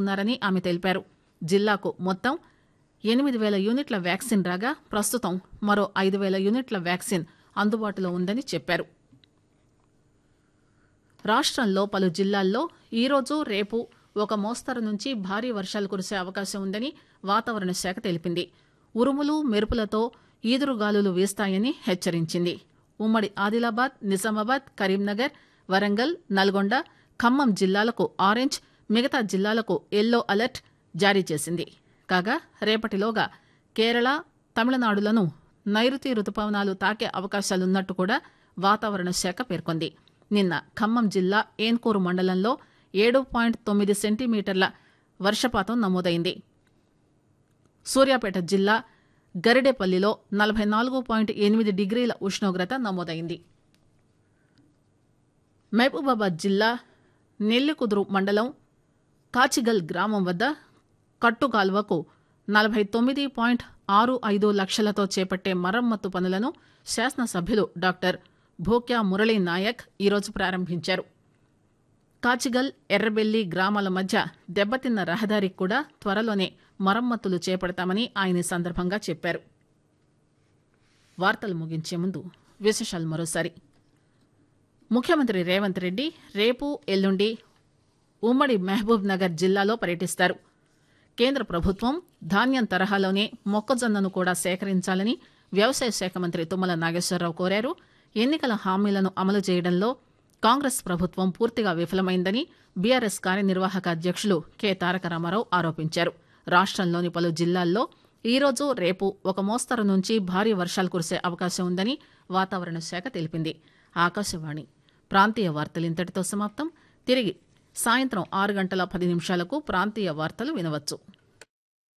చేస్తున్నారని ఆమె తెలిపారు జిల్లాకు మొత్తం ఎనిమిది వేల యూనిట్ల వ్యాక్సిన్ రాగా ప్రస్తుతం మరో ఐదు వేల యూనిట్ల వ్యాక్సిన్ అందుబాటులో ఉందని చెప్పారు రాష్ట్రంలో పలు జిల్లాల్లో ఈరోజు రేపు ఒక మోస్తరు నుంచి భారీ వర్షాలు కురిసే అవకాశం ఉందని వాతావరణ శాఖ తెలిపింది ఉరుములు మెరుపులతో ఈదురుగాలులు వీస్తాయని హెచ్చరించింది ఉమ్మడి ఆదిలాబాద్ నిజామాబాద్ కరీంనగర్ వరంగల్ నల్గొండ ఖమ్మం జిల్లాలకు ఆరెంజ్ మిగతా జిల్లాలకు ఎల్లో అలర్ట్ జారీ చేసింది కాగా రేపటిలోగా కేరళ తమిళనాడులను నైరుతి రుతుపవనాలు తాకే అవకాశాలున్నట్టు కూడా వాతావరణ శాఖ పేర్కొంది నిన్న ఖమ్మం జిల్లా ఏన్కూరు మండలంలో ఏడు పాయింట్ తొమ్మిది సెంటీమీటర్ల వర్షపాతం నమోదైంది సూర్యాపేట జిల్లా గరిడేపల్లిలో నలభై నాలుగు పాయింట్ ఎనిమిది డిగ్రీల ఉష్ణోగ్రత నమోదైంది మహబూబాబాద్ జిల్లా నెల్లికుదురు మండలం కాచిగల్ గ్రామం వద్ద కట్టుకాల్వకు నలభై తొమ్మిది పాయింట్ ఆరు ఐదు లక్షలతో చేపట్టే మరమ్మతు పనులను శాసనసభ్యులు డాక్టర్ భోక్యా మురళీ నాయక్ ఈరోజు ప్రారంభించారు కాచిగల్ ఎర్రబెల్లి గ్రామాల మధ్య దెబ్బతిన్న రహదారికి కూడా త్వరలోనే మరమ్మతులు చేపడతామని ఆయన ఈ సందర్భంగా చెప్పారు వార్తలు ముగించే ముందు విశేషాలు మరోసారి ముఖ్యమంత్రి రేవంత్ రెడ్డి రేపు ఎల్లుండి ఉమ్మడి మహబూబ్ నగర్ జిల్లాలో పర్యటిస్తారు కేంద్ర ప్రభుత్వం ధాన్యం తరహాలోనే మొక్కజొన్నను కూడా సేకరించాలని వ్యవసాయ శాఖ మంత్రి తుమ్మల నాగేశ్వరరావు కోరారు ఎన్నికల హామీలను అమలు చేయడంలో కాంగ్రెస్ ప్రభుత్వం పూర్తిగా విఫలమైందని బీఆర్ఎస్ కార్యనిర్వాహక అధ్యక్షులు కె తారక రామారావు ఆరోపించారు రాష్టంలోని పలు జిల్లాల్లో ఈరోజు రేపు ఒక మోస్తరు నుంచి భారీ వర్షాలు కురిసే అవకాశం ఉందని వాతావరణ శాఖ తెలిపింది ఆకాశవాణి ప్రాంతీయ వార్తలు ఇంతటితో సమాప్తం తిరిగి సాయంత్రం ఆరు గంటల పది నిమిషాలకు ప్రాంతీయ వార్తలు వినవచ్చు